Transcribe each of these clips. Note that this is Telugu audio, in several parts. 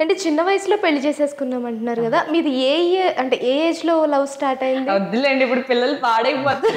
అంటే చిన్న వయసులో పెళ్లి చేసేసుకున్నాం అంటున్నారు కదా మీది ఏ ఇయర్ అంటే ఏ ఏజ్ లో లవ్ స్టార్ట్ అయింది వద్దులేండి ఇప్పుడు పిల్లలు పాడైపోతారు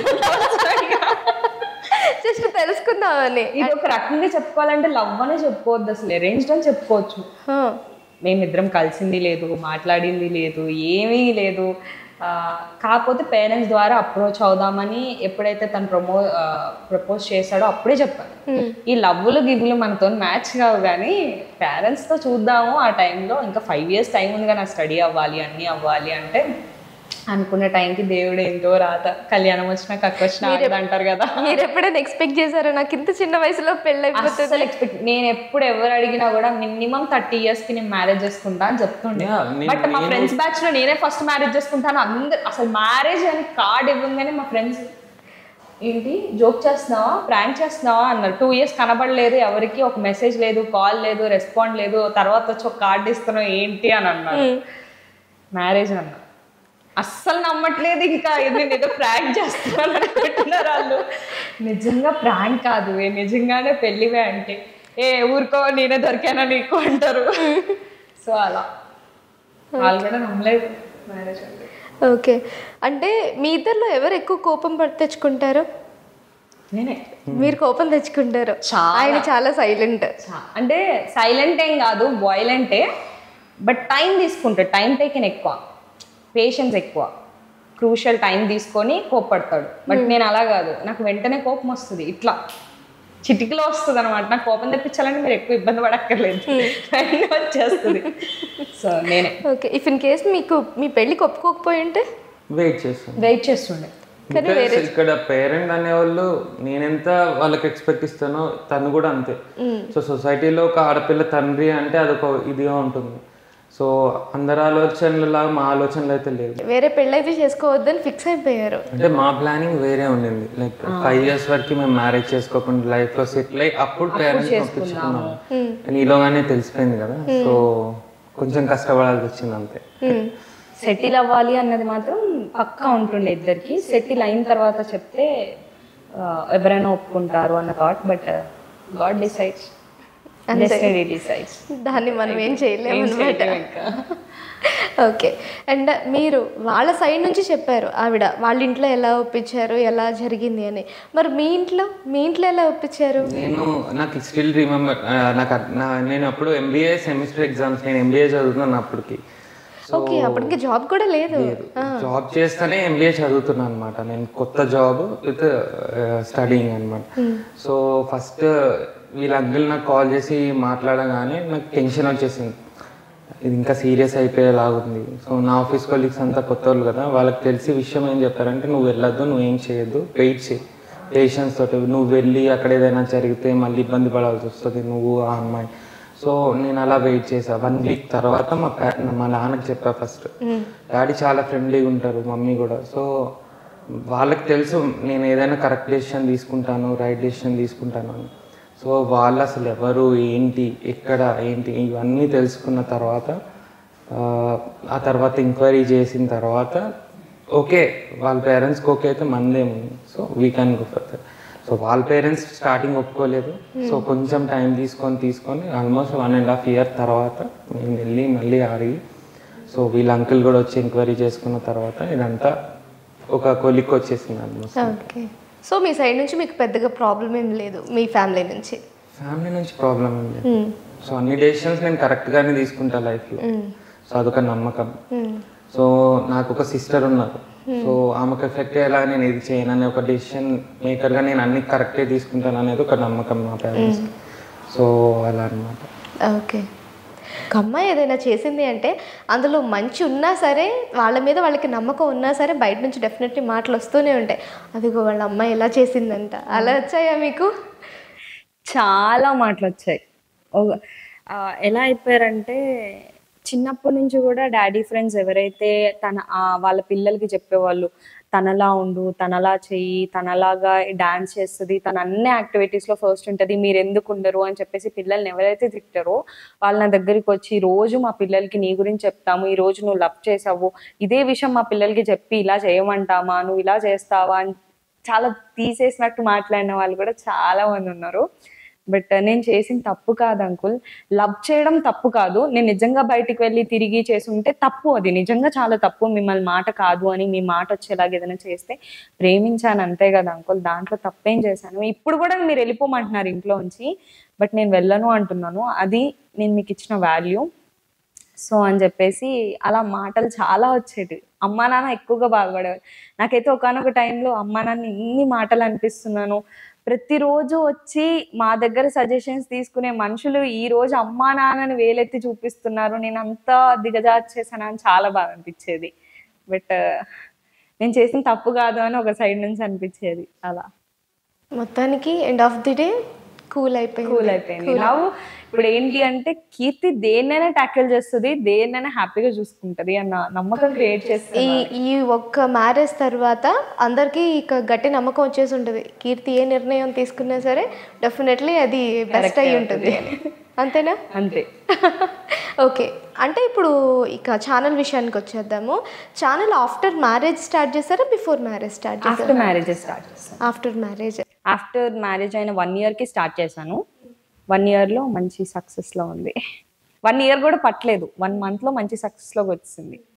జస్ట్ తెలుసుకుందామని ఇది ఒక రకంగా చెప్పుకోవాలంటే లవ్ అనే చెప్పుకోవద్దు అసలు అరేంజ్డ్ అని చెప్పుకోవచ్చు హా. మేమిద్దరం కలిసింది లేదు మాట్లాడింది లేదు ఏమీ లేదు ఆ, కాకపోతే పేరెంట్స్ ద్వారా అప్రోచ్ అవుదామని ఎప్పుడైతే తను ప్రమో ప్రపోజ్ చేశాడో అప్పుడే చెప్పాను ఈ లవ్లు గివ్లు మనతో మ్యాచ్ కావు కానీ పేరెంట్స్తో చూద్దాము ఆ టైంలో ఇంకా ఫైవ్ ఇయర్స్ టైం ఉంది కానీ స్టడీ అవ్వాలి అన్నీ అవ్వాలి అంటే అనుకున్న టైంకి దేవుడు ఏంటో రాత కళ్యాణం వచ్చినా కక్క వచ్చినా ఆగదు అంటారు కదా మీరు ఎప్పుడైనా ఎక్స్పెక్ట్ చేశారా నాకు ఇంత చిన్న వయసులో పెళ్ళి అయిపోతుంది అసలు ఎక్స్పెక్ట్ నేను ఎప్పుడు ఎవరు అడిగినా కూడా మినిమం థర్టీ ఇయర్స్ కి నేను మ్యారేజ్ చేసుకుంటా అని చెప్తుండే Yeah, నేను- బట్ మా ఫ్రెండ్స్ బ్యాచ్ లో నేనే ఫస్ట్ మ్యారేజ్ చేసుకుంటాను అందరు అసలు మ్యారేజ్ అని కార్డ్ ఇవ్వగానే మా ఫ్రెండ్స్ ఏంటి జోక్ చేస్తున్నావా ప్రాంక్ చేస్తున్నావా అన్నారు టూ ఇయర్స్ కనబడలేదు ఎవరికి ఒక మెసేజ్ లేదు కాల్ లేదు రెస్పాండ్ లేదు తర్వాత వచ్చి ఒక కార్డు ఇస్తున్నావు ఏంటి అని అన్నారు మ్యారేజ్ అన్న అస్సలు నమ్మట్లేదు ఇంకా ఇది నేను ఏదో ప్రాంక్ చేస్తున్నాను అనుకుంటున్నారు వాళ్ళు నిజంగా ప్రాంక్ కాదు ఏ నిజంగానే పెళ్ళివే అంటే ఏ ఊరుకో నేనే దొరికానా నీకు అంటారు సో అలా వాళ్ళు కూడా నమ్మలేదు మ్యారేజ్ అంటే ఓకే అంటే మీ ఇద్దరిలో ఎవరు ఎక్కువ కోపం పడి తెచ్చుకుంటారు నేనే మీరు కోపం తెచ్చుకుంటారు చాలా. ఆయన చాలా సైలెంట్ చా- అంటే సైలెంట్ ఏం కాదు వాయిలెంటే బట్ టైం తీసుకుంటాడు టైం టేకెన్ ఎక్కువ పేషెన్స్ ఎక్కువ క్రూషియల్ టైం తీసుకొని కోప్పడతాడు బట్ నేను అలా కాదు నాకు వెంటనే కోపం వస్తుంది ఇట్లా చిటికలో వస్తుంది అనమాట నాకు కోపం తెప్పించాలంటే మీరు ఎక్కువ ఇబ్బంది పడక్కర్లేదు వెంటనే వచ్చేస్తుంది సో నేనే ఓకే ఇఫ్ ఇన్ కేస్ మీకు మీ పెళ్ళికి ఒప్పుకోకపోయి ఉంటే వెయిట్ చేస్తాను వెయిట్ చేస్తుండే Because ఇక్కడ పేరెంట్ అనేవాళ్ళు నేనెంత వాళ్ళకి ఎక్స్పెక్ట్ ఇస్తానో తను కూడా అంతే సో సొసైటీలో ఒక ఆడపిల్ల తండ్రి అంటే అదొక ఇదిగా ఉంటుంది సో అందరి ఆలోచనలు మా ఆలోచనలు అయితే లేవు వేరే పెళ్ళైతే చేసుకోవద్దని ఫిక్స్ అయిపోయారు అంటే మా ప్లానింగ్ వేరే ఉండింది లైక్ ఫైవ్ ఇయర్స్ వరకు మేము మ్యారేజ్ చేసుకోకుండా లైఫ్ లో సెటిల్ అయ్యి అప్పుడు పేరెంట్స్ పంపించుకున్నాము కానీ ఈలోగానే తెలిసిపోయింది కదా సో కొంచెం కష్టపడాల్సి వచ్చింది అంతే సెటిల్ అవ్వాలి అన్నది మాత్రం పక్కా ఉంటుండే ఇద్దరికి సెటిల్ అయిన తర్వాత చెప్తే ఆ, ఎవరైనా ఒప్పుకుంటారు అన్న thought but god decides destiny decides దాన్ని మనం ఏం చేయలేము అనమాట ఓకే అండ్ మీరు వాళ్ళ సైడ్ నుంచి చెప్పారు ఆవిడ వాళ్ళ ఇంట్లో ఎలా ఒప్పించారు ఎలా జరిగింది అని మరి మీ ఇంట్లో మీ ఇంట్లో ఎలా ఒప్పించారు నేను నాకు స్టిల్ రిమెంబర్ నాకు అర్- నా- నేను అప్పుడు ఎంబీఏ సెమిస్టర్ ఎగ్జామ్స్ నేను ఎంబీఏ చదువుతున్నాను అప్పటికి ఓకే అప్పటికి జాబ్ కూడా లేదు జాబ్ చేస్తేనే ఎంబీఏ చదువుతున్నాను అనమాట నేను కొత్త జాబ్ విత్ స్టడీయింగ్ అనమాట సో ఫస్ట్ వీళ్ళ అంకుల్ నాకు కాల్ చేసి మాట్లాడగానే నాకు టెన్షన్ వచ్చేసింది ఇది ఇంకా సీరియస్ అయిపోయేలాగుంది సో నా ఆఫీస్ కొలీగ్స్ అంతా కొత్త వాళ్ళు కదా వాళ్ళకి తెలిసి విషయం ఏం చెప్పారంటే నువ్వు వెళ్ళొద్దు నువ్వేం చేయొద్దు వెయిట్ చేయి పేషెన్స్ తోటి నువ్వు వెళ్ళి అక్కడ ఏదైనా జరిగితే మళ్ళీ ఇబ్బంది పడాల్సి వస్తుంది నువ్వు ఆ అమ్మాయి సో నేను అలా వెయిట్ చేసా వన్ వీక్ తర్వాత మా పే మా నాన్నకి చెప్పా ఫస్ట్ డాడీ చాలా ఫ్రెండ్లీగా ఉంటారు మమ్మీ కూడా సో వాళ్ళకి తెలుసు నేను ఏదైనా కరెక్ట్ డెసిషన్ తీసుకుంటాను రైట్ డెసిషన్ తీసుకుంటాను అని సో వాళ్ళు అసలు ఎవరు ఏంటి ఎక్కడ ఏంటి ఇవన్నీ తెలుసుకున్న తర్వాత ఆ, ఆ తర్వాత ఎంక్వైరీ చేసిన తర్వాత ఓకే వాళ్ళ పేరెంట్స్కి ఓకే అయితే మందేముంది so we can go further so వాళ్ళ పేరెంట్స్ స్టార్టింగ్ ఒప్పుకోలేదు సో కొంచెం టైం తీసుకొని తీసుకొని almost one and half year తర్వాత నేను వెళ్ళి మళ్ళీ అడిగి సో వీళ్ళ అంకుల్ కూడా వచ్చి ఎంక్వైరీ చేసుకున్న తర్వాత ఇదంతా ఒక కొలిక్ వచ్చేసింది ఆల్మోస్ట్ ఓకే సో మీ సైడ్ నుంచి మీకు పెద్దగా ప్రాబ్లం ఏం లేదు మీ ఫ్యామిలీ నుంచి ఫ్యామిలీ నుంచి ప్రాబ్లం ఏం లేదు సో అన్ని డెసిషన్స్ నేను కరెక్ట్గానే తీసుకుంటా లైఫ్లో సో అదొక నమ్మకం సో నాకు ఒక సిస్టర్ ఉన్నారు సో ఆమెకు ఎఫెక్ట్ అయ్యేలా నేను ఇది చేయను అనే ఒక డెసిషన్ మేకర్గా నేను అన్ని కరెక్టే తీసుకుంటాను అనేది ఒక నమ్మకం మా పేరెంట్స్ సో అలా అనమాట ఓకే ఒక అమ్మాయి ఏదైనా చేసింది అంటే అందులో మంచి ఉన్నా సరే వాళ్ళ మీద వాళ్ళకి నమ్మకం ఉన్నా సరే బయట నుంచి డెఫినెట్లీ మాటలు వస్తూనే ఉంటాయి అదిగో వాళ్ళ అమ్మాయి ఎలా చేసిందంట అలా వచ్చాయా మీకు చాలా మాటలు వచ్చాయి ఒక- ఆ, ఎలా అయిపోయారంటే చిన్నప్పటి నుంచి కూడా డాడీ ఫ్రెండ్స్ ఎవరైతే తన ఆ, వాళ్ళ పిల్లలకి చెప్పేవాళ్ళు తనలా ఉండు తనలా చెయ్యి తనలాగా డాన్స్ చేస్తుంది తన అన్ని యాక్టివిటీస్ లో ఫస్ట్ ఉంటుంది మీరు ఎందుకు ఉండరు అని చెప్పేసి పిల్లల్ని ఎవరైతే తిట్టారో వాళ్ళ నా దగ్గరికి వచ్చి "ఈ రోజు మా పిల్లలకి నీ గురించి చెప్తాము ఈ రోజు నువ్వు లవ్ చేసావు ఇదే విషయం మా పిల్లలకి చెప్పి ఇలా చేయమంటామా నువ్వు ఇలా చేస్తావా అని చాలా తీసేసినట్టు మాట్లాడిన వాళ్ళు కూడా చాలా మంది ఉన్నారు బట్ నేను చేసిన తప్పు కాదు అంకుల్ లవ్ చేయడం తప్పు కాదు నేను నిజంగా బయటికి వెళ్ళి తిరిగి చేసి ఉంటే తప్పు అది నిజంగా చాలా తప్పు మిమ్మల్ని మాట కాదు అని మీ మాట వచ్చేలాగా ఏదైనా చేస్తే ప్రేమించాను అంతే కదా అంకుల్ దాంట్లో తప్పేం చేశాను ఇప్పుడు కూడా మీరు వెళ్ళిపోమంటున్నారు ఇంట్లో నుంచి బట్ నేను వెళ్ళను అంటున్నాను అది నేను మీకు ఇచ్చిన వాల్యూ సో అని చెప్పేసి అలా మాటలు చాలా వచ్చేటివి అమ్మా నాన్న ఎక్కువగా బాధపడేవారు నాకైతే ఒకనొక టైంలో అమ్మా నాన్న ఇన్ని మాటలు అనిపిస్తున్నాను ప్రతిరోజు వచ్చి మా దగ్గర సజెషన్స్ తీసుకునే మనుషులు ఈ రోజు అమ్మా నాన్నని వేలెత్తి చూపిస్తున్నారు నేను అంతా దిగజార్చేసాను అని చాలా బాగా అనిపించేది బట్ నేను చేసిన తప్పు కాదు అని ఒక సైడ్ నుంచి అనిపించేది అలా మొత్తానికి end of the day cool అయిపోయింది కూల్ అయిపోయింది లవ్ ఇప్పుడు ఏంటి అంటే కీర్తి దేన్నైనా ట్యాకిల్ చేస్తుంది దేన్నైనా హ్యాపీగా చూసుకుంటది అన్న నమ్మకం క్రియేట్ చేస్తుంది ఈ ఈ ఒక్క మ్యారేజ్ తర్వాత అందరికీ ఇక గట్టి నమ్మకం వచ్చేసి ఉంటుంది కీర్తి ఏ నిర్ణయం తీసుకున్నా సరే డెఫినెట్లీ అది బెస్ట్ అయి ఉంటుంది అని. అంతేనా అంతే ఓకే అంటే ఇప్పుడు ఇక ఛానల్ విషయానికి వచ్చేద్దాము ఛానల్ ఆఫ్టర్ మ్యారేజ్ స్టార్ట్ చేస్తారా బిఫోర్ మ్యారేజ్ స్టార్ట్ చేస్తారా ఆఫ్టర్ మ్యారేజ్ స్టార్ట్ చేస్తాను ఆఫ్టర్ మ్యారేజ్ ఆఫ్టర్ మ్యారేజ్ అయిన వన్ ఇయర్కి స్టార్ట్ చేశాను వన్ ఇయర్లో మంచి సక్సెస్లో ఉంది వన్ ఇయర్ కూడా పట్టలేదు వన్ మంత్లో మంచి సక్సెస్లోకి వచ్చింది